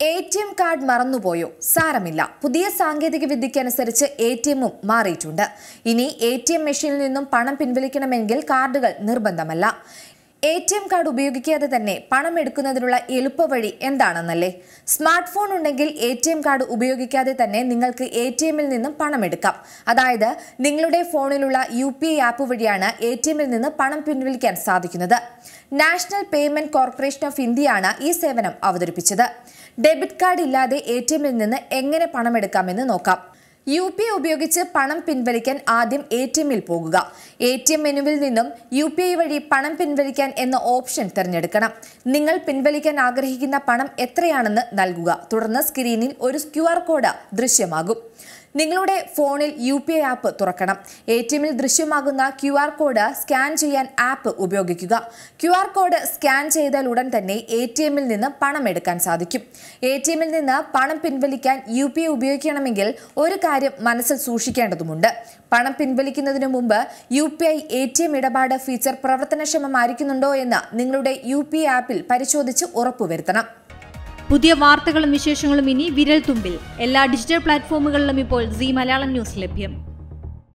A T M card മറന്നുപോയോ സാരമില്ല പുതിയ സാങ്കേതിക വിദ്യയ്ക്കനുസരിച്ച് എ ടി എമ്മും മാറിയിട്ടുണ്ട് ഇനി എ ടി എം മെഷീനിൽ നിന്നും പണം പിൻവലിക്കണമെങ്കിൽ കാർഡുകൾ നിർബന്ധമല്ല എ ടി എം കാർഡ് ഉപയോഗിക്കാതെ തന്നെ പണം എടുക്കുന്നതിനുള്ള എളുപ്പവഴി എന്താണെന്നല്ലേ സ്മാർട്ട് ഫോൺ ഉണ്ടെങ്കിൽ എ ടി എം കാർഡ് ഉപയോഗിക്കാതെ തന്നെ നിങ്ങൾക്ക് എ ടി എമ്മിൽ നിന്നും പണം എടുക്കാം അതായത് നിങ്ങളുടെ ഫോണിലുള്ള യു പി ഐ ആപ്പ് വഴിയാണ് എ ടി എമ്മിൽ നിന്ന് പണം പിൻവലിക്കാൻ സാധിക്കുന്നത് നാഷണൽ പേയ്മെന്റ് കോർപ്പറേഷൻ ഓഫ് ഇന്ത്യയാണ് ഈ സേവനം അവതരിപ്പിച്ചത് ഡെബിറ്റ് കാർഡ് ഇല്ലാതെ എ ടി എമ്മിൽ നിന്ന് എങ്ങനെ പണമെടുക്കാമെന്ന് നോക്കാം യു പി ഐ ഉപയോഗിച്ച് പണം പിൻവലിക്കാൻ ആദ്യം എ ടി എമ്മിൽ പോകുക എ ടി എം മെനുവിൽ നിന്നും യു പി ഐ വഴി പണം പിൻവലിക്കാൻ എന്ന ഓപ്ഷൻ തിരഞ്ഞെടുക്കണം നിങ്ങൾ പിൻവലിക്കാൻ ആഗ്രഹിക്കുന്ന പണം എത്രയാണെന്ന് നൽകുക തുടർന്ന് സ്ക്രീനിൽ ഒരു ക്യു ആർ കോഡ് ദൃശ്യമാകും നിങ്ങളുടെ ഫോണിൽ യു പി ഐ ആപ്പ് തുറക്കണം എ ടി എമ്മിൽ ദൃശ്യമാകുന്ന ക്യു ആർ കോഡ് സ്കാൻ ചെയ്യാൻ ആപ്പ് ഉപയോഗിക്കുക ക്യു ആർ കോഡ് സ്കാൻ ചെയ്താൽ ഉടൻ തന്നെ എ ടി എമ്മിൽ നിന്ന് പണം എടുക്കാൻ സാധിക്കും എ ടി എമ്മിൽ നിന്ന് പണം പിൻവലിക്കാൻ യു പി ഐ ഉപയോഗിക്കണമെങ്കിൽ ഒരു കാര്യം മനസ്സിൽ സൂക്ഷിക്കേണ്ടതുണ്ട് പണം പിൻവലിക്കുന്നതിന് മുമ്പ് U P I A T M ഇടപാട് ഫീച്ചർ പ്രവർത്തനക്ഷമമായിരിക്കുന്നുണ്ടോ എന്ന് നിങ്ങളുടെ യു പി ഐ ആപ്പിൽ പരിശോധിച്ച് ഉറപ്പുവരുത്തണം പുതിയ വാർത്തകളും വിശേഷങ്ങളും ഇനി വിരൽ തുമ്പിൽ എല്ലാ ഡിജിറ്റൽ പ്ലാറ്റ്ഫോമുകളിലും ഇപ്പോൾ സി മലയാളം ന്യൂസ് ലഭ്യം